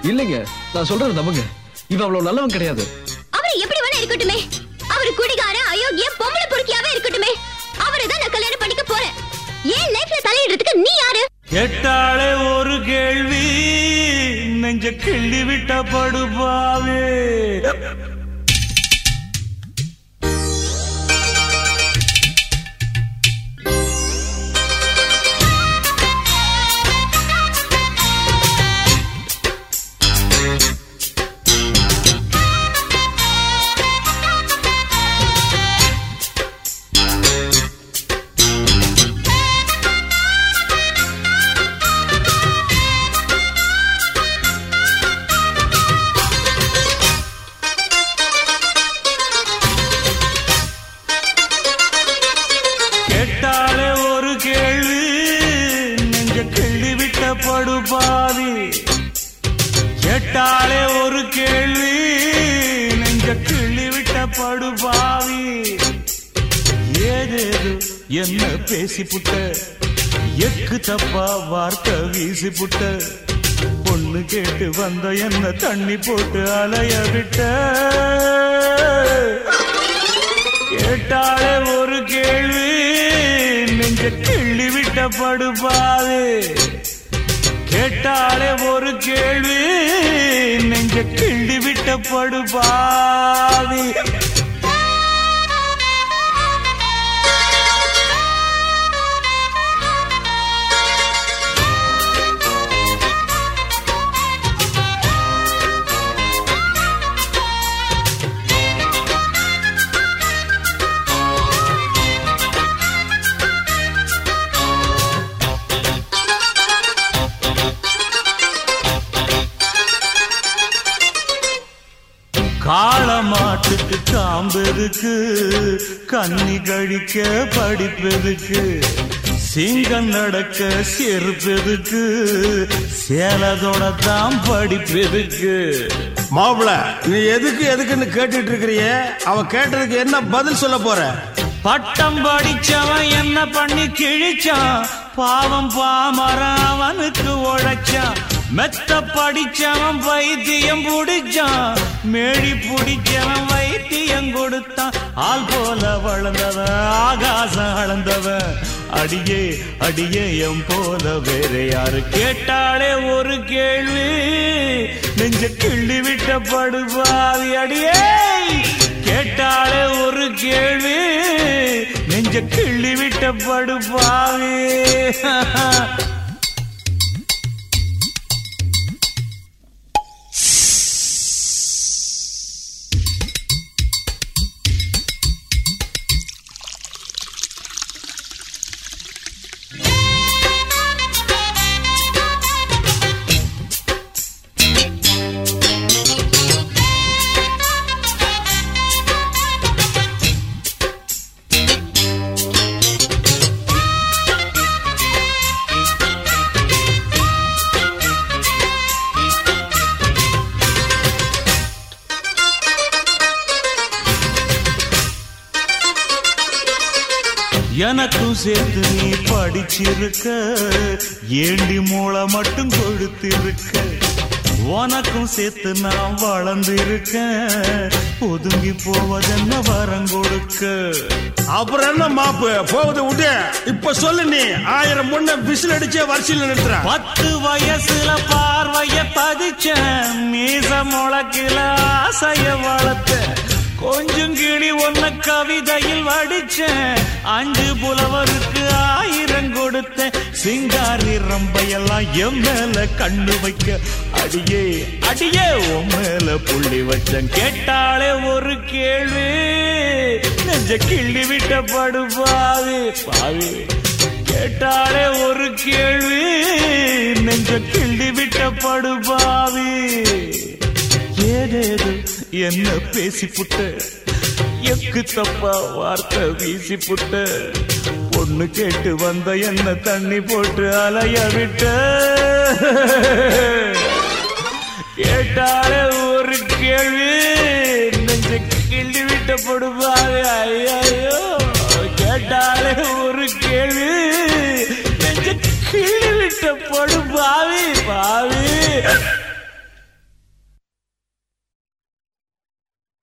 இல்லைங்க நான் சொல்றது நம்புங்க இவன் அவ்வளவு நல்லவன் கிடையாது அவர் எப்படி வேணா இருக்கட்டுமே அவர் குடிகார அயோக்கிய பொம்பளை பொறுக்கியாவே இருக்கட்டுமே அவரை தான் நான் கல்யாணம் பண்ணிக்க போறேன் ஏன் லைஃப்ல தலையிடுறதுக்கு நீ யாரு கேட்டாலே ஒரு கேள்வி நெஞ்ச கிள்ளி விட்ட படுபாவே கேட்டாலே ஒரு கேள்வி நெஞ்ச கிள்ளி விட்ட படுபாவி கேட்டாலே ஒரு கேள்வி நெஞ்ச கிள்ளி விட்ட படுபாவி ஏதேது என்ன பேசி புட்ட எக்கு தப்பா வார்த்தை வீசி புட்ட பொண்ணு கேட்டு வந்த என்ன தண்ணி போட்டு அலைய விட்ட கேட்டாலே ஒரு கேள்வி நெஞ்ச கிள்ளி விட்ட படுபாது கேட்டாலே ஒரு கேள்வி நெஞ்ச கிள்ளி விட்ட படுபாவி காளமாட்டுக்கு காம்பெதுக்கு கன்னி கழிக்க படிப்பெதுக்கு சிங்கம் நடக்க செருப்பெதுக்கு சேலதோட தான் படிப்பெதுக்கு மாப்பிள நீ எதுக்கு எதுக்குன்னு கேட்டுட்டு இருக்கிறிய அவ கேட்டதுக்கு என்ன பதில் சொல்ல போற பட்டம் படிச்சவன் என்ன பண்ணி கிழிச்சான் பாவம் பாமரன் அவனுக்கு உழைச்சான் மெத்த படிச்சவன் வைத்தியம் புடிச்சான் மேடி புடிச்சவன் வைத்தியம் கொடுத்தான் ஆள் போல வளர்ந்தவன் ஆகாசம் அளந்தவன் அடியே அடியே எம் போல வேற யாரு கேட்டாலே ஒரு கேள்வி நெஞ்ச கிள்ளி விட்ட படுபாவி அடியே கேட்டாலே ஒரு கேள்வி நெஞ்ச கிள்ளி விட்ட படுபாவி எனக்கும் சேர்த்து நீ படிச்சிருக்க ஏண்டி மூளை மட்டும் கொடுத்திருக்க உனக்கும் சேர்த்து நான் வளர்ந்திருக்கேன் ஒதுங்கி போவதென்ன வரம் கொடுக்க அப்புறம் என்ன மாப்பு போகுது விட்டு இப்ப சொல்லு நீ ஆயிரம் முன்ன விசில் அடிச்சே வரிசையில் நிறுத்துற பத்து வயசுல பார்வைய பதிச்சேன் மீச முளக்கில ஆசைய வளர்த்தேன் கொஞ்சம் கிளி ஒன்ன கவிதையில் வடிச்சேன் அஞ்சு புலவருக்கு ஆயிரம் கொடுத்தேன் சிங்காரி ரம்பையெல்லாம் என் மேல கண்ணு வைக்க அடியே அடியே உன் மேல புள்ளி வச்சேன் கேட்டாலே ஒரு கேள்வி நெஞ்ச கிள்ளி விட்ட படுபாவி பாவி கேட்டாலே ஒரு கேள்வி நெஞ்ச கிள்ளி விட்ட படுபாவி ஏதேது என்ன பேசி புட்ட எக்கு தப்பா வார்த்தை வீசி புட்ட பொண்ணு கேட்டு வந்த என்ன தண்ணி போட்டு அலைய விட்ட கேட்டாலே ஒரு கேள்வி நெஞ்ச கிள்ளி விட்ட படுபாவி ஐயோ கேட்டாலே ஒரு கேள்வி நெஞ்ச கிள்ளி விட்ட படுபாவி பாவி